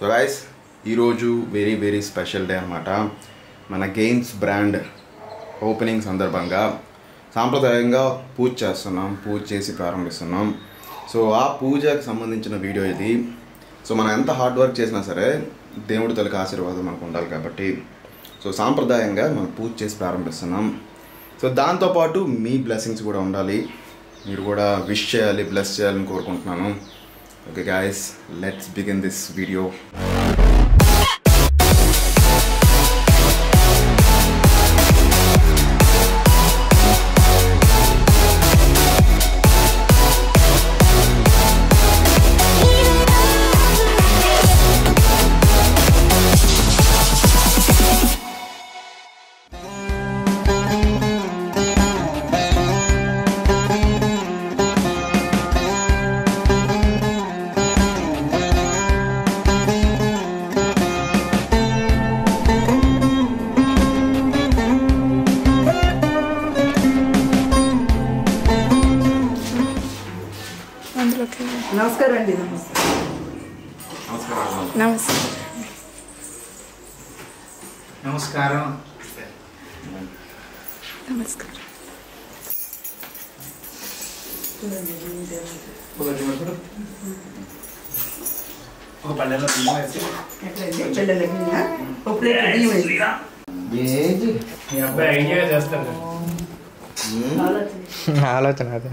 So guys ఈరోజు very very special day అనమాట మన గెయిన్స్ బ్రాండ్ ఓపెనింగ్ సందర్భంగా సాంప్రదాయంగా పూజ చేస్తున్నాం పూజ చేసి ప్రారంభిస్తున్నాం సో ఆ పూజకు సంబంధించిన వీడియో ఇది సో మనం ఎంత హార్డ్ వర్క్ చేసినా సరే దేవుడి తలకి ఆశీర్వాదం మనకు ఉండాలి కాబట్టి సో సాంప్రదాయంగా మనం పూజ చేసి ప్రారంభిస్తున్నాం సో దాంతోపాటు మీ బ్లెస్సింగ్స్ కూడా ఉండాలి మీరు కూడా విష్ చేయాలి బ్లెస్ చేయాలని కోరుకుంటున్నాను okay guys let's begin this video అందులోకి నమస్కారం అండి నమస్తే నమస్తే నమస్కారం నమస్కారం ఒక పల్లెల్లో బియ్యం వేసి ఎట్లండి పిల్లలకి ఇప్పుడు బియ్యం వేసి ఏంటి మీ అబ్బాయి ఐడియా చేస్తారు ఆలోచన అదే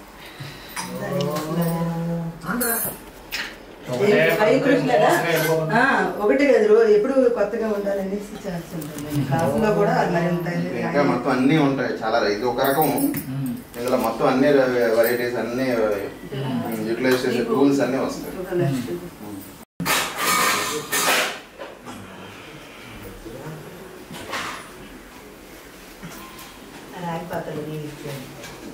ఒకటే హరే కృష్ణ కదా? మోసంగా వెళ్ళిపోకుండా. ఆ, ఒకటే కదా రోజు ఎప్పుడు కొత్తగా ఉండాలనేసి చేస్తుంటాను కాఫీలో కూడా మరి ఉంటాయి ఇంకా మొత్తం అన్నీ ఉంటాయి చాలా ఇది ఒక రకం ఇందులో మొత్తం అన్ని వెరైటీస్ అన్ని యూటిలైజ్ చేసే టూల్స్ అన్నీ వస్తాయి రాగి పాత్రలు నీళ్ళు ఇచ్చాను.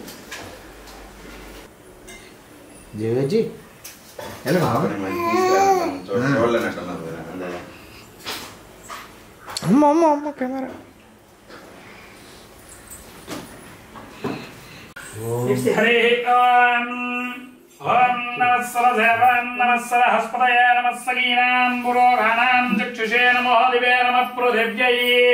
జేజీ ఎలా చూడలేనట్టున్నారు మీరు. అంతే. అమ్మ అమ్మ అమ్మ కెమెరా ఇట్స్ హరి ఓం ఓం నమస్సరదేవాం నమస్సరహస్పతయే నమస్సగీనాం పురోగానాం చక్షుషే నమో దివే నమః పృథివ్యై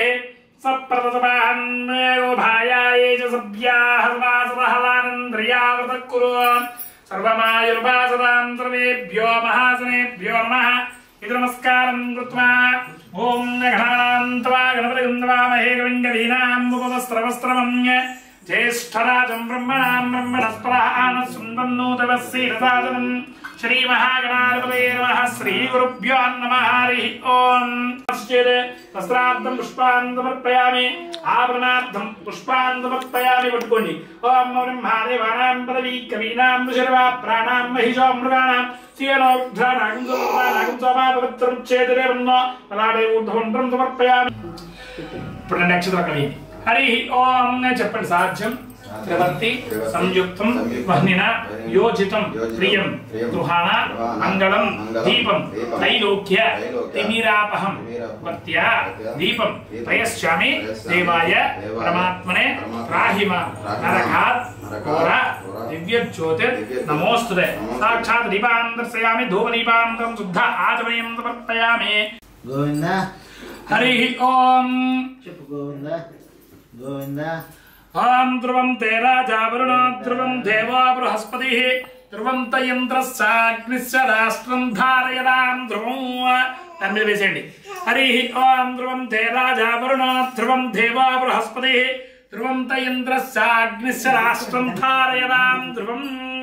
సప్రతమాన్మేఘోభాయాయే చ సభ్యాः సమాసదహలానంద్రియావృతః కురు సర్వమాయుర్వాసదాం సర్వేభ్యో మహాసనేభ్యో నమః ఇది నమస్కారం కృత్వా ఓం గణానాం త్వా గణపతిం త్వామహే కవింగవీనాం ఉపవస్త్రవస్త్రమం జ్యేష్ఠరాజం బ్రహ్మణాం బ్రహ్మణస్పరాన సుందన్నూతవస్సీరసాదనం శ్రీమహాగణాధిపతే నమః శ్రీగురుభ్యో నమః హరి ఓం కశ్చిత్ వస్త్రార్థం పుష్పాన్ సమర్పయామి ఆభరణార్థం పుష్పాన్ సమర్పయామి పట్టుకోండి ఓం బ్రహ్మాదేవానాం పదవీ కవీనాం శర్వా ప్రాణాం మహిషో మృగాణాం సీయనోర్ధ్రానాగం సమర్పయానాగం సోమా పవిత్రం చేతిరేవన్నో అలాడే ఊర్ధ్వండ్రం సమర్పయామి ఇప్పుడు నక్షత్ర కవి హరి ఓం చెప్పండి సాధ్యం త్రివర్తి సంయుక్తం వహ్నిన యోజితం ప్రియం గృహాణ మంగళం దీపం త్రైలోక్య తిమిరాపహం భక్త్య దీపం ప్రయశ్చామి దేవాయ పరమాత్మనే రాహిమ నరకాత్ ఘోర దివ్య జ్యోతిర్ నమోస్తుతే సాక్షాత్ దీపాం దర్శయామి ధూప దీపాంతరం శుద్ధ ఆచమయం సమర్పయామి గోవింద హరి ఓం చెప్పు గోవింద గోవింద ఆం ధ్రువం తే రాజా వరుణో ధ్రువం దేవో బృహస్పతి ధ్రువం త ఇంద్రస్సాగ్నిశ్చ రాష్ట్రం ధారయదాం ధ్రువం దాని మీద వేసేయండి హరి ఓం ధ్రువం తే రాజా వరుణో ధ్రువం దేవో బృహస్పతి ధ్రువం త ఇంద్రస్సాగ్నిశ్చ రాష్ట్రం ధారయదాం ధ్రువం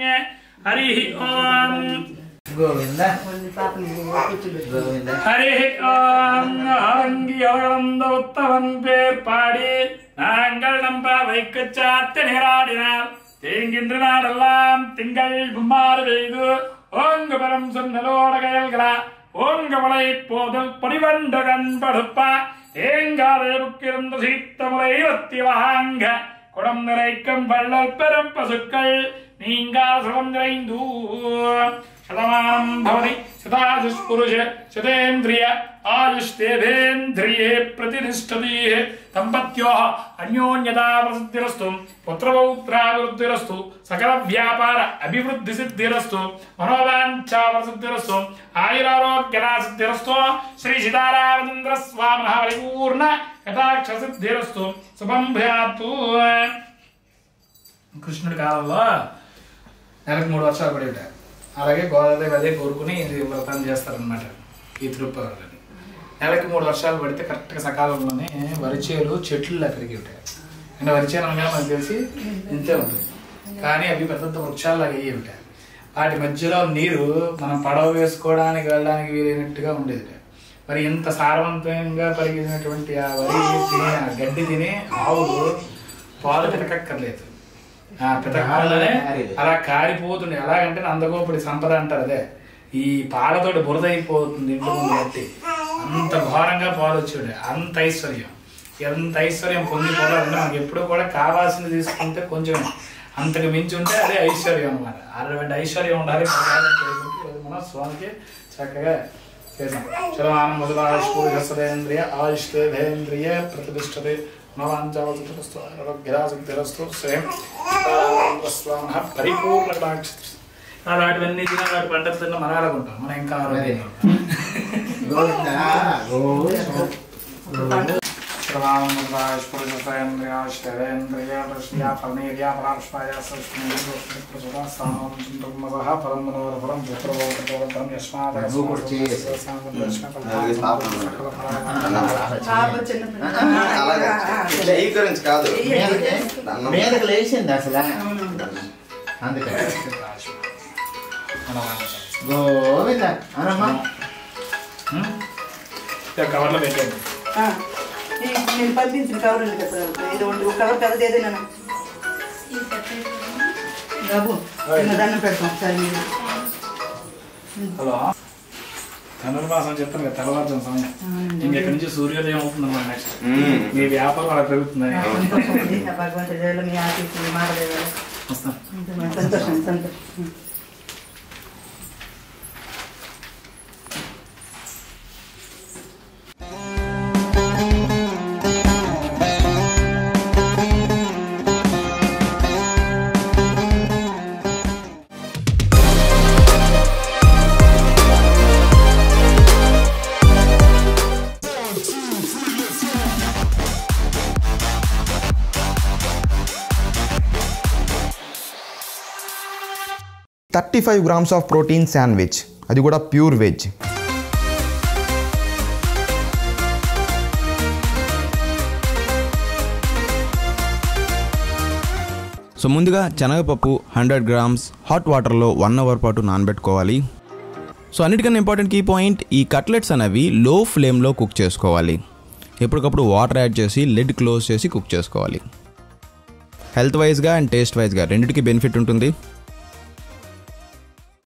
హరి ఓం గోవింద పాపని కూర్చోబెట్టి గోవింద ஹரி ஓம் ஆங்கி அவளந்த உத்தவன் பேர் பாடி நாங்கள் நம்ப வைக்க சாத்து நீராடினால் தேங்கின்ற நாடெல்லாம் திங்கள் பும்மாறு பெய்து ஓங்க பரம் சொன்னலோட கயல்களா ஓங்க மலை போதல் பொடிவண்ட கண்படுப்பா ஏங்காலே புக்கிருந்த சீத்த முறை ஒத்தி வாங்க குடம் நிறைக்கும் வள்ளல் பெரும் பசுக்கள் நீங்கா சுகம் நிறைந்து శతమానం భవతి శతాయుష్పురుష శతేంద్రియ ఆయుష్ేంద్రియే ప్రతిష్టతి దంపత్యో అన్యోన్యతా ప్రసిద్ధిరస్తు పుత్రపౌత్రాభివృద్ధిరస్తు సకల వ్యాపార అభివృద్ధి సిద్ధిరస్తు మనోవాంఛా ప్రసిద్ధిరస్తు ఆయురారోగ్యనా సిద్ధిరస్తు శ్రీ సీతారామచంద్ర స్వామి పరిపూర్ణ కటాక్ష సిద్ధిరస్తు శుభం భయాత్తు కృష్ణుడి కాలంలో నెలకు మూడు వర్షాలు పడి ఉంటాయి అలాగే గోదాదేవి అదే కోరుకుని ఇది వ్రతం చేస్తారనమాట ఈ తిరుపతి నెలకి మూడు వర్షాలు పడితే కరెక్ట్గా సకాలంలోనే వరిచేలు చెట్లు అక్కడికి ఉంటాయి అంటే వరిచేలు అనగా మనకు తెలిసి ఇంతే ఉంటుంది కానీ అవి పెద్ద పెద్ద వృక్షాలు అయ్యి ఉంటాయి వాటి మధ్యలో నీరు మనం పడవ వేసుకోవడానికి వెళ్ళడానికి వీలైనట్టుగా ఉండేది మరి ఇంత సారవంతంగా పరిగినటువంటి ఆ వరి తిని ఆ గడ్డి తిని ఆవులు పాలు పితకక్కర్లేదు ఆ పితకాలనే అలా కారిపోతుంది ఎలాగంటే నందగోపుడి సంపద అంటారు అదే ఈ పాలతోటి బురద అయిపోతుంది ఇంట్లో ముందు కట్టి అంత ఘోరంగా పాలు వచ్చాడు అంత ఐశ్వర్యం ఎంత ఐశ్వర్యం పొందిపోవాలంటే మనకి ఎప్పుడు కూడా కావాల్సింది తీసుకుంటే కొంచెం అంతకు మించి ఉంటే అదే ఐశ్వర్యం అనమాట అటువంటి ఐశ్వర్యం ఉండాలి మనం స్వామికి చక్కగా చేసాం చలమానం మొదలాయుష్పూర్యసదేంద్రియ ఆయుష్ేంద్రియ ప్రతిష్టతే నవాంచావస్తు ఆరోగ్యరాశక్తిరస్తు శ్రేయం స్వామి పరిపూర్ణ అలాంటివన్నీ తిన వాటి పంటలు తిన్న మనం ఎలాగుంటాం మనం ఇంకా ఆరోగ్యంగా ఉంటాం గోవిందా గోవింద పాప చిన్న అలాగే చెయ్యి గురించి కాదు మీదకి మీదకి లేచింది అసలు అందుకని గోవింద అనమ్మా కవర్లో పెట్టండి ఆ, ఈ- నేను పంపించిన కవర్ ఉంది కదా ఇది ఒకటి ఒక కవర్ పెద్దది ఏదైనా బాబు చిన్న దండం పెడతాం ఒకసారి మీరు హలో ధనుర్మాసం చెప్తాను కదా తెల్లవారుజాము సమయం ఇంకెక్కడి నుంచి సూర్యోదయం అవుతుంది అన్నమాట నెక్స్ట్ మీ వ్యాపారం అలా పెరుగుతుందని సంతోషం అండి ఆ భగవంతుడి దయలో మీ ఆశీస్సు మీ మాట దయలో వస్తాం సంతోషం సంతోషం thirty five grams of protein sandwich అది కూడా ప్యూర్ వెజ్ సో ముందుగా శనగపప్పు హండ్రెడ్ గ్రామ్స్ హాట్ వాటర్లో వన్ అవర్ పాటు నానబెట్టుకోవాలి సో అన్నిటికన్నా ఇంపార్టెంట్ కీ పాయింట్ ఈ కట్లెట్స్ అనేవి లో ఫ్లేమ్లో కుక్ చేసుకోవాలి ఎప్పటికప్పుడు వాటర్ యాడ్ చేసి లిడ్ క్లోజ్ చేసి కుక్ చేసుకోవాలి హెల్త్ వైజ్గా అండ్ టేస్ట్ వైజ్గా రెండింటికి బెనిఫిట్ ఉంటుంది